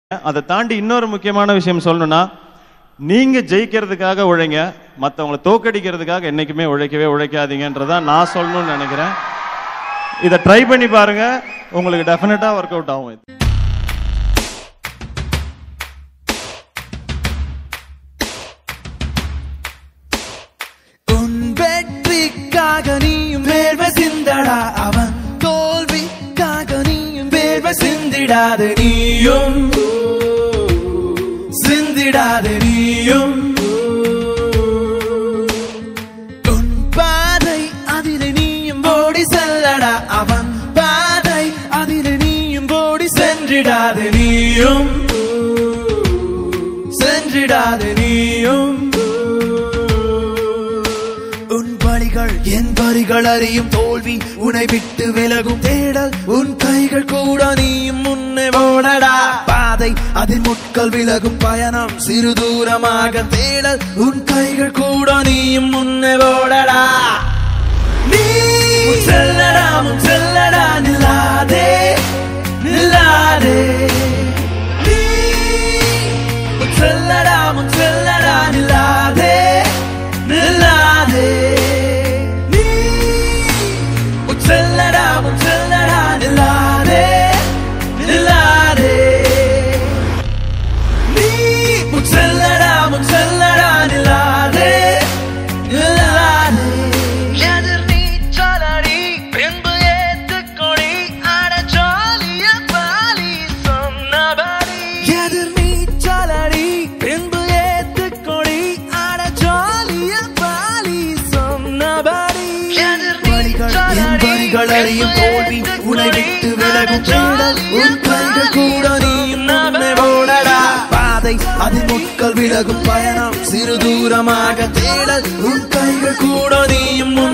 அதை தாண்டி இன்னொரு முக்கியமான விஷயம் சொல்லணும்னா நீங்க ஜெயிக்கிறதுக்காக உழைங்க மற்றவங்களை தோக்கடிக்கிறதுக்காக என்னைக்குமே உழைக்கவே உழைக்காதீங்கன்றதான் நான் சொல்லணும்னு நினைக்கிறேன் இதை ட்ரை பண்ணி பாருங்க உங்களுக்கு டெஃபினட்டா ஒர்க் அவுட் ஆகும் இது உன் வெற்றிக்காக நீயும் வேர்வை சிந்தடா அவன் தோல்விக்காக நீயும் வேர்வை சிந்திடாது நீயும் சிந்திடாது நீயும் உன் பாதை அதில் நீயும் ஓடி செல்லடா அவன் பாதை அதில் நீயும் ஓடி சென்றிடாது நீயும் சென்றிடாது நீயும் உன் வழிகள் என் வரிகள் அறியும் தோல்வி உன்னை விட்டு விலகும் தேடல் உன் கைகள் கூட நீயும் முன்னே ஓடடா பாதை அதில் முட்கள் விலகும் பயணம் சிறு தூரமாக தேடல் உன் கைகள் கூட நீயும் முன்னே ஓடடா நீ முன் செல்லடா முன் செல்லடா நில்லாதே நில்லாதே நீ முன் செல்லடா முன் செல்லடா நில்லாதே நில்லாதே நீ முன் செல்லடா முன் செல்லடா நில்லாதே நில்லாதே நீ முன் செல்லடா முன் செல்லடா நில்லாதே நில்லாதே எதிர் நீச்சலடி பின்பு ஏத்துக்கொடி அட ஜாலிய பாலி சொன்னபடி எதிர் நீச்சலடி பின்பு ஏத்துக்கொடி அட ஜாலிய பாலி சொன்னபடி வழிகள் என் வழிகள் அறியும் தோல்வி உன்னை விட்டு விலகும் தேடல் உன் கைகள் கூட நீயும் முன்னே ஓடடா பாதை அதில் முட்கள் விலகும் பயணம் சிறு தூரமாக தேடல் உன் கைகள் கூட நீயும் முன்னே